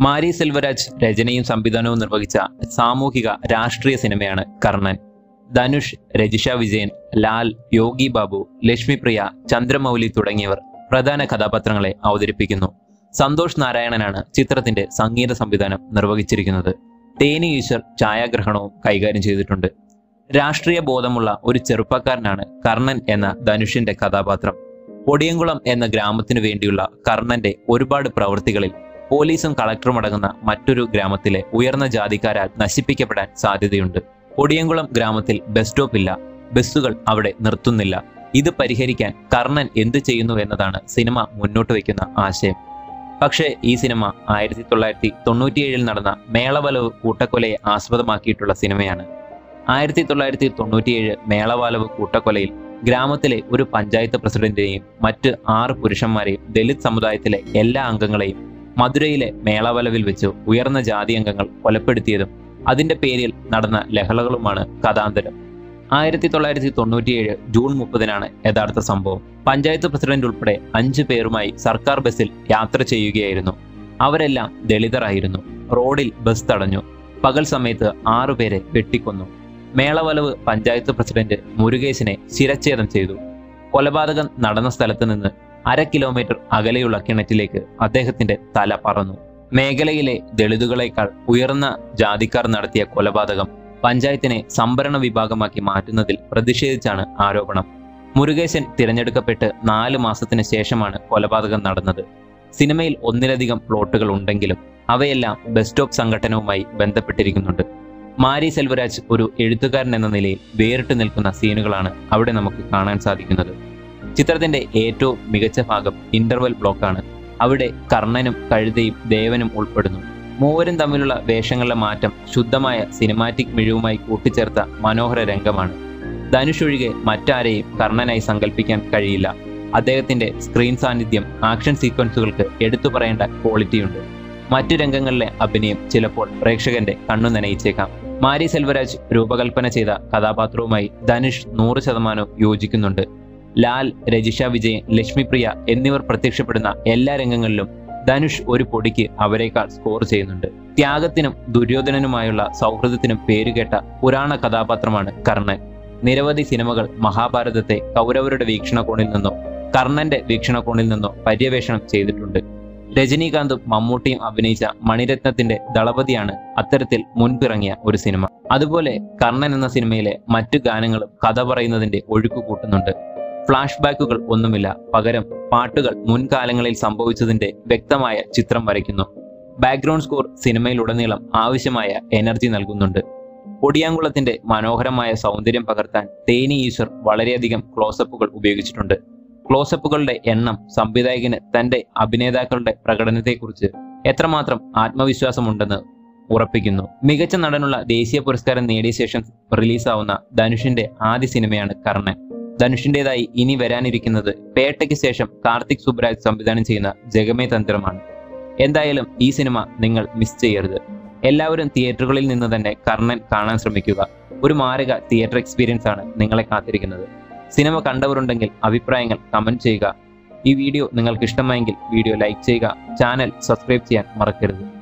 മാരി സെൽവരാജ് രചനയും സംവിധാനവും നിർവഹിച്ച സാമൂഹിക രാഷ്ട്രീയ സിനിമയാണ് കർണൻ ധനുഷ് രജിഷ വിജയൻ ലാൽ യോഗി ബാബു ലക്ഷ്മിപ്രിയ ചന്ദ്രമൗലി തുടങ്ങിയവർ പ്രധാന കഥാപാത്രങ്ങളെ അവതരിപ്പിക്കുന്നു സന്തോഷ് നാരായണനാണ് ചിത്രത്തിന്റെ സംഗീത സംവിധാനം നിർവഹിച്ചിരിക്കുന്നത് തേനി ഈശ്വർ ഛായാഗ്രഹണവും കൈകാര്യം ചെയ്തിട്ടുണ്ട് രാഷ്ട്രീയ ബോധമുള്ള ഒരു ചെറുപ്പക്കാരനാണ് കർണൻ എന്ന ധനുഷിന്റെ കഥാപാത്രം ഒടിയങ്കുളം എന്ന ഗ്രാമത്തിനു വേണ്ടിയുള്ള കർണന്റെ ഒരുപാട് പ്രവൃത്തികളിൽ പോലീസും കളക്ടറും അടങ്ങുന്ന മറ്റൊരു ഗ്രാമത്തിലെ ഉയർന്ന ജാതിക്കാരാൽ നശിപ്പിക്കപ്പെടാൻ സാധ്യതയുണ്ട് ഒടിയങ്കുളം ഗ്രാമത്തിൽ ബസ് സ്റ്റോപ്പ് ഇല്ല ബസ്സുകൾ അവിടെ നിർത്തുന്നില്ല ഇത് പരിഹരിക്കാൻ കർണൻ എന്ത് ചെയ്യുന്നു എന്നതാണ് സിനിമ മുന്നോട്ട് വയ്ക്കുന്ന ആശയം പക്ഷേ ഈ സിനിമ ആയിരത്തി തൊള്ളായിരത്തി തൊണ്ണൂറ്റിയേഴിൽ നടന്ന മേളവലവ് കൂട്ടക്കൊലയെ ആസ്പദമാക്കിയിട്ടുള്ള സിനിമയാണ് ആയിരത്തി തൊള്ളായിരത്തി തൊണ്ണൂറ്റിയേഴ് മേളവാലവ് കൂട്ടക്കൊലയിൽ ഗ്രാമത്തിലെ ഒരു പഞ്ചായത്ത് പ്രസിഡന്റിനെയും മറ്റ് ആറ് പുരുഷന്മാരെയും ദലിത് സമുദായത്തിലെ എല്ലാ അംഗങ്ങളെയും മധുരയിലെ മേളവലവിൽ വെച്ച് ഉയർന്ന ജാതി അംഗങ്ങൾ കൊലപ്പെടുത്തിയതും അതിന്റെ പേരിൽ നടന്ന ലഹളകളുമാണ് കഥാന്തരം ആയിരത്തി തൊള്ളായിരത്തി തൊണ്ണൂറ്റിയേഴ് ജൂൺ മുപ്പതിനാണ് യഥാർത്ഥ സംഭവം പഞ്ചായത്ത് പ്രസിഡന്റ് ഉൾപ്പെടെ അഞ്ചു പേരുമായി സർക്കാർ ബസ്സിൽ യാത്ര ചെയ്യുകയായിരുന്നു അവരെല്ലാം ദളിതരായിരുന്നു റോഡിൽ ബസ് തടഞ്ഞു പകൽ സമയത്ത് ആറുപേരെ വെട്ടിക്കൊന്നു മേളവലവ് പഞ്ചായത്ത് പ്രസിഡന്റ് മുരുകേശിനെ ശിരച്ഛേദം ചെയ്തു കൊലപാതകം നടന്ന സ്ഥലത്ത് നിന്ന് അര കിലോമീറ്റർ അകലെയുള്ള കിണറ്റിലേക്ക് അദ്ദേഹത്തിന്റെ തല പറന്നു മേഖലയിലെ ദളിതുകളെക്കാൾ ഉയർന്ന ജാതിക്കാർ നടത്തിയ കൊലപാതകം പഞ്ചായത്തിനെ സംഭരണ വിഭാഗമാക്കി മാറ്റുന്നതിൽ പ്രതിഷേധിച്ചാണ് ആരോപണം മുരുകേശൻ തിരഞ്ഞെടുക്കപ്പെട്ട് നാല് മാസത്തിന് ശേഷമാണ് കൊലപാതകം നടന്നത് സിനിമയിൽ ഒന്നിലധികം പ്ലോട്ടുകൾ ഉണ്ടെങ്കിലും അവയെല്ലാം ബസ് സ്റ്റോപ്പ് സംഘടനവുമായി ബന്ധപ്പെട്ടിരിക്കുന്നുണ്ട് മാരി സെൽവരാജ് ഒരു എഴുത്തുകാരൻ എന്ന നിലയിൽ വേറിട്ട് നിൽക്കുന്ന സീനുകളാണ് അവിടെ നമുക്ക് കാണാൻ സാധിക്കുന്നത് ചിത്രത്തിന്റെ ഏറ്റവും മികച്ച ഭാഗം ഇന്റർവെൽ ബ്ലോക്കാണ് അവിടെ കർണനും കഴുതയും ദേവനും ഉൾപ്പെടുന്നു മൂവരും തമ്മിലുള്ള വേഷങ്ങളുടെ മാറ്റം ശുദ്ധമായ സിനിമാറ്റിക് മിഴിവുമായി കൂട്ടിച്ചേർത്ത മനോഹര രംഗമാണ് ധനുഷ് ഒഴികെ മറ്റാരെയും കർണനായി സങ്കല്പിക്കാൻ കഴിയില്ല അദ്ദേഹത്തിന്റെ സ്ക്രീൻ സാന്നിധ്യം ആക്ഷൻ സീക്വൻസുകൾക്ക് എടുത്തു പറയേണ്ട ക്വാളിറ്റിയുണ്ട് മറ്റു രംഗങ്ങളിലെ അഭിനയം ചിലപ്പോൾ പ്രേക്ഷകന്റെ കണ്ണു നനയിച്ചേക്കാം മാരി സെൽവരാജ് രൂപകൽപ്പന ചെയ്ത കഥാപാത്രവുമായി ധനുഷ് നൂറ് ശതമാനവും യോജിക്കുന്നുണ്ട് ലാൽ രജിഷ വിജയൻ ലക്ഷ്മിപ്രിയ എന്നിവർ പ്രത്യക്ഷപ്പെടുന്ന എല്ലാ രംഗങ്ങളിലും ധനുഷ് ഒരു പൊടിക്ക് അവരെക്കാൾ സ്കോർ ചെയ്യുന്നുണ്ട് ത്യാഗത്തിനും ദുര്യോധനനുമായുള്ള സൗഹൃദത്തിനും പേരുകേട്ട പുരാണ കഥാപാത്രമാണ് കർണൻ നിരവധി സിനിമകൾ മഹാഭാരതത്തെ കൗരവരുടെ വീക്ഷണകോണിൽ നിന്നോ കർണന്റെ വീക്ഷണകോണിൽ നിന്നോ പര്യവേഷണം ചെയ്തിട്ടുണ്ട് രജനീകാന്തും മമ്മൂട്ടിയും അഭിനയിച്ച മണിരത്നത്തിന്റെ ദളപതിയാണ് അത്തരത്തിൽ മുൻപിറങ്ങിയ ഒരു സിനിമ അതുപോലെ കർണൻ എന്ന സിനിമയിലെ മറ്റു ഗാനങ്ങളും കഥ പറയുന്നതിന്റെ ഒഴുക്ക് കൂട്ടുന്നുണ്ട് ഫ്ലാഷ് ബാക്കുകൾ ഒന്നുമില്ല പകരം പാട്ടുകൾ മുൻകാലങ്ങളിൽ സംഭവിച്ചതിന്റെ വ്യക്തമായ ചിത്രം വരയ്ക്കുന്നു ബാക്ക്ഗ്രൗണ്ട് സ്കോർ സിനിമയിലുടനീളം ആവശ്യമായ എനർജി നൽകുന്നുണ്ട് ഒടിയാങ്കുളത്തിന്റെ മനോഹരമായ സൗന്ദര്യം പകർത്താൻ തേനി ഈശ്വർ വളരെയധികം ക്ലോസപ്പുകൾ ഉപയോഗിച്ചിട്ടുണ്ട് ക്ലോസപ്പുകളുടെ എണ്ണം സംവിധായകന് തന്റെ അഭിനേതാക്കളുടെ പ്രകടനത്തെക്കുറിച്ച് എത്രമാത്രം ആത്മവിശ്വാസമുണ്ടെന്ന് ഉറപ്പിക്കുന്നു മികച്ച നടനുള്ള ദേശീയ പുരസ്കാരം നേടിയ ശേഷം റിലീസാവുന്ന ധനുഷിന്റെ ആദ്യ സിനിമയാണ് കർണൻ ധനുഷിന്റേതായി ഇനി വരാനിരിക്കുന്നത് പേട്ടയ്ക്ക് ശേഷം കാർത്തിക് സുബ്രാജ് സംവിധാനം ചെയ്യുന്ന ജഗമേ തന്ത്രമാണ് എന്തായാലും ഈ സിനിമ നിങ്ങൾ മിസ് ചെയ്യരുത് എല്ലാവരും തിയേറ്ററുകളിൽ നിന്ന് തന്നെ കർണൻ കാണാൻ ശ്രമിക്കുക ഒരു മാരക തിയേറ്റർ എക്സ്പീരിയൻസ് ആണ് നിങ്ങളെ കാത്തിരിക്കുന്നത് സിനിമ കണ്ടവരുണ്ടെങ്കിൽ അഭിപ്രായങ്ങൾ കമന്റ് ചെയ്യുക ഈ വീഡിയോ നിങ്ങൾക്ക് ഇഷ്ടമായെങ്കിൽ വീഡിയോ ലൈക്ക് ചെയ്യുക ചാനൽ സബ്സ്ക്രൈബ് ചെയ്യാൻ മറക്കരുത്